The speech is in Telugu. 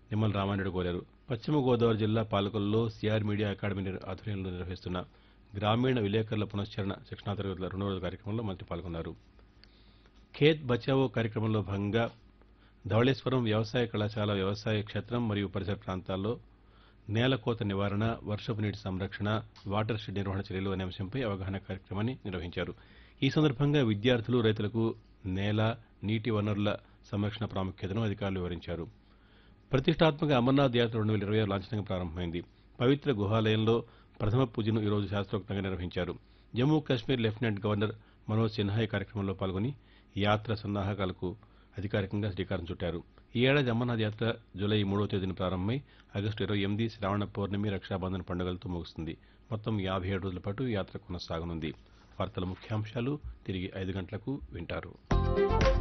నిమ్మల రామారెడ్డి కోరారు పశ్చిమ గోదావరి జిల్లా పాలకొల్లో సిఆర్ మీడియా అకాడమీ నిర్- ఆధ్వర్యంలో నిర్వహిస్తున్న గ్రామీణ విలేకరుల పునశ్చరణ శిక్షణా తరగతుల రెండో రోజు కార్యక్రమంలో మంత్రి పాల్గొన్నారు ఖేత్ బచావో కార్యక్రమంలో భాగంగా ధవళేశ్వరం వ్యవసాయ కళాశాల వ్యవసాయ క్షేత్రం మరియు పరిసర ప్రాంతాల్లో నేలకోత నివారణ వర్షపు నీటి సంరక్షణ వాటర్ షెడ్ నిర్వహణ చర్యలు అనే అంశంపై అవగాహన కార్యక్రమాన్ని నిర్వహించారు ఈ సందర్భంగా విద్యార్థులు రైతులకు నేల నీటి వనరుల సంరక్షణ ప్రాముఖ్యతను అధికారులు వివరించారు ప్రతిష్టాత్మక అమర్నాథ్ యాత్ర రెండు వేల ఇరవై ఆరు లాంఛనంగా ప్రారంభమైంది పవిత్ర గుహాలయంలో ప్రథమ పూజను ఈరోజు శాస్త్రోక్తంగా నిర్వహించారు జమ్మూ కాశ్మీర్ లెఫ్టినెంట్ గవర్నర్ మనోజ్ సిన్హా ఈ కార్యక్రమంలో పాల్గొని యాత్ర సన్నాహకాలకు అధికారికంగా శ్రీకారం చుట్టారు ఈ ఏడాది అమర్నాథ్ యాత్ర జూలై మూడవ తేదీన ప్రారంభమై ఆగస్టు ఇరవై ఎనిమిది శ్రావణ పౌర్ణమి రక్షాబంధన్ పండుగలతో ముగుస్తుంది మొత్తం యాభై ఏడు రోజుల పాటు ఈ యాత్ర కొనసాగనుంది వార్తల ముఖ్యాంశాలు తిరిగి ఐదు గంటలకు వింటారు